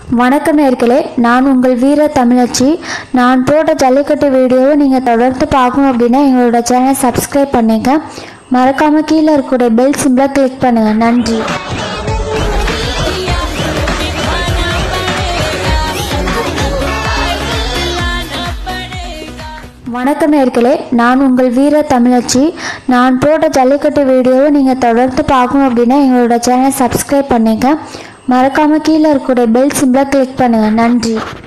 வணக்கம் நேர்களே நான் உங்கள் வீர தமிழச்சி நான் போட்ட ஜல்லிக்கட்டு வீடியோவை நீங்கள் தொடர்ந்து பார்க்கணும் அப்படின்னா எங்களோட சேனலை சப்ஸ்கிரைப் பண்ணுங்க மறக்காமல் கீழே இருக்கக்கூடிய பெல் சிம்பிளை கிளிக் பண்ணுங்கள் நன்றி வணக்கம் நேர்களே நான் உங்கள் வீர தமிழச்சி நான் போட்ட ஜல்லிக்கட்டு வீடியோவை நீங்கள் தொடர்ந்து பார்க்கணும் அப்படின்னா எங்களோட சேனலை சப்ஸ்கிரைப் பண்ணுங்க மறக்காமல் கீழே இருக்கக்கூடிய பெல் சிம்பிளை கிளிக் பண்ணுங்கள் நன்றி